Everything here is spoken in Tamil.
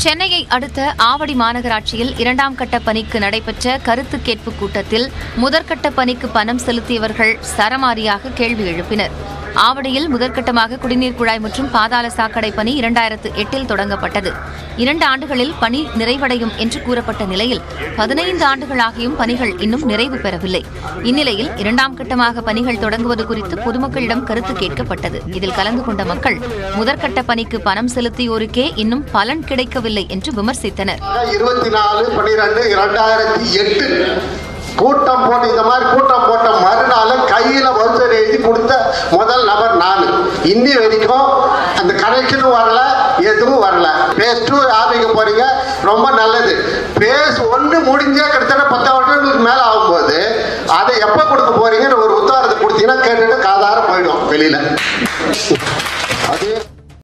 சென்னையை அடுத்த ஆவடி மாநகராட்சியில் இரண்டாம் கட்ட பணிக்கு நடைபெற்ற கருத்து கேட்பு கூட்டத்தில் முதற்கட்ட பணிக்கு பணம் செலுத்தியவர்கள் சரமாரியாக கேள்வி எழுப்பினர் ஆவடியில் முதற்கட்டமாக குடிநீர் குழாய் மற்றும் பாதாள சாக்கடை பணி இரண்டாயிரத்து எட்டில் தொடங்கப்பட்டது இரண்டு ஆண்டுகளில் பணி நிறைவடையும் என்று கூறப்பட்ட நிலையில் பதினைந்து ஆண்டுகளாகியும் பணிகள் இன்னும் நிறைவு பெறவில்லை இந்நிலையில் இரண்டாம் கட்டமாக பணிகள் தொடங்குவது குறித்து பொதுமக்களிடம் கருத்து கேட்கப்பட்டது இதில் கலந்து கொண்ட மக்கள் முதற்கட்ட பணிக்கு பணம் செலுத்தியோருக்கே இன்னும் பலன் கிடைக்கவில்லை என்று விமர்சித்தனர் இருபத்தி நாலு பன்னிரெண்டு இரண்டாயிரத்தி எட்டு கூட்டம் போட்டு இந்த மாதிரி கூட்டம் போட்ட மறுநாள் கையில் வரிசை எழுதி கொடுத்த முதல் நபர் நான் இன்னி வரைக்கும் அந்த கனெக்ஷனும் வரல எதுவும் வரல பேஸ் டூ ஆரம்பிக்க போறீங்க ரொம்ப நல்லது பேஸ் ஒன்று முடிஞ்சே கிட்டத்தட்ட பத்து வருஷங்களுக்கு மேலே ஆகும்போது அதை எப்போ கொடுக்க போறீங்கன்னு ஒரு உத்தரத்தை கொடுத்தீங்கன்னா கேட்டுட்டு காதார போயிடும் வெளியில் அதே